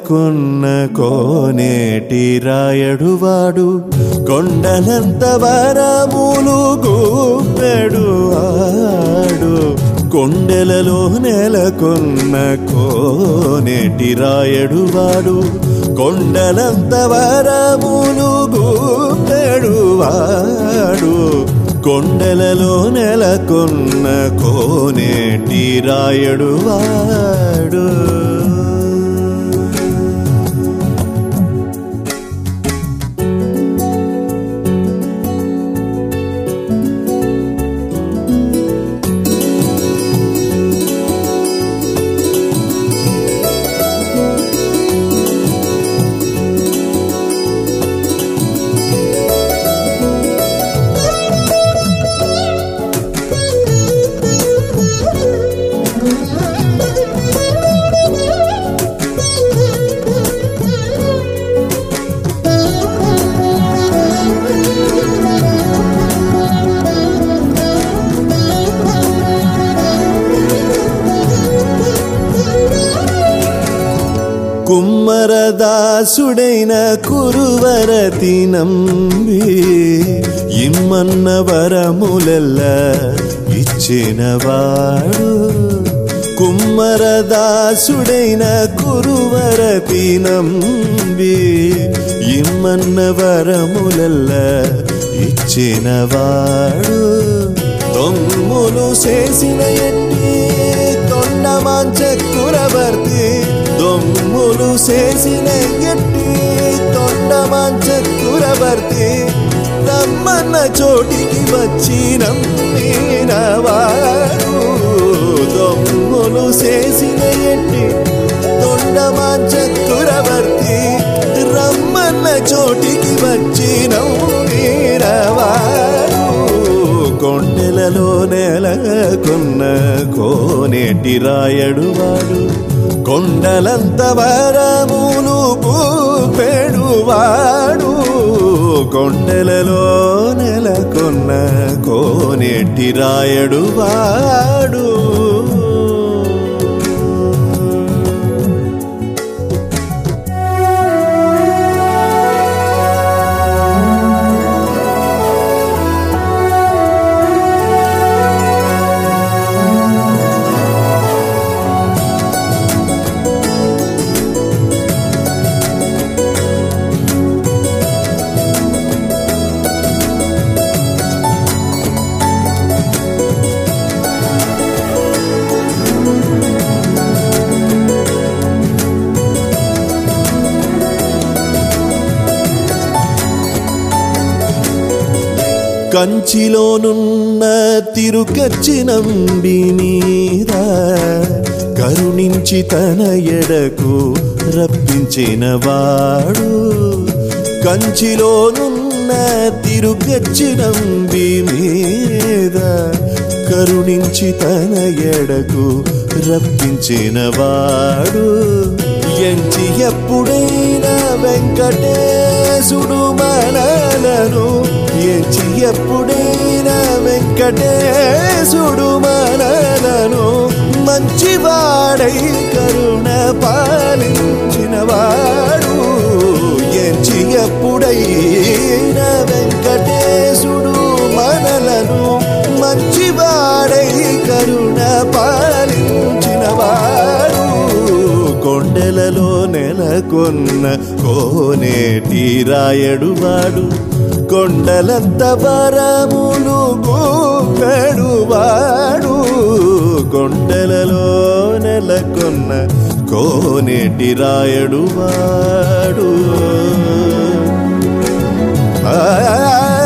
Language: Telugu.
నెలకొన్న కోనేటి రాయడువాడు కొండలంత వరములు గూపెడు ఆడు కొండలలో నెలకొన్న కోనేటి రాయడువాడు కొండలంత వరములు గూపెడు వాడు కొండలలో నెలకొన్న కోనేటి రాయడు వాడు కుమ్మరదాసుడైన కురువరతి నంబి ఇమ్మన్న వరములెల్ల ఇచ్చినవాడు కుమ్మరదాసుడైన కురువరతి నంబి ఇమ్మన్న వరములెల్ల ఇచ్చినవాడు దొమ్ములు చేసిన ఎట్టి తొండమాంచకురవర్తి దొమ్ములు చేసిన ఎట్టి తొండమాంచకురవర్తి రమ్మన్న చోటికి వచ్చి నమ్మినవాడు దొమ్ములు చేసిన ఎట్టి తొండమాంచకురవర్తి రమ్మన్న చోటికి వచ్చి నమ్మినవాడు కొండెలలో నెలకొన్న కోనేటి రాయడు వాడు కొండలంత వరములు పెడువాడు కొండలలో నెలకొన్న కోనేటి రాయడు వాడు కంచిలోనున్న తిరుకచ్చినంబి మీద కరుణించి తన ఎడకు రప్పించిన వాడు కంచిలోనున్న తిరుకచ్చినంబి మీద కరుణించి తన ఎడకు రప్పించిన వాడు ఎంచి ఎప్పుడైనా వెంకటేశుడు మనలను ఎంచి ఎప్పుడైనా వెంకటేశుడు మనలను మంచివాడై కరుణ పాలించిన వాడు ఎంచి ఎప్పుడైనా వెంకటేశుడు మనలను మంచివాడై కరుణ పాలించిన వాడు కొండలలో నెలకొన్న కోనేటి రాయడు వాడు కొండలంత వరములు గూపెడు వాడు కొండలలో నెలకొన్న కోనేటి రాయడు వాడు ఆ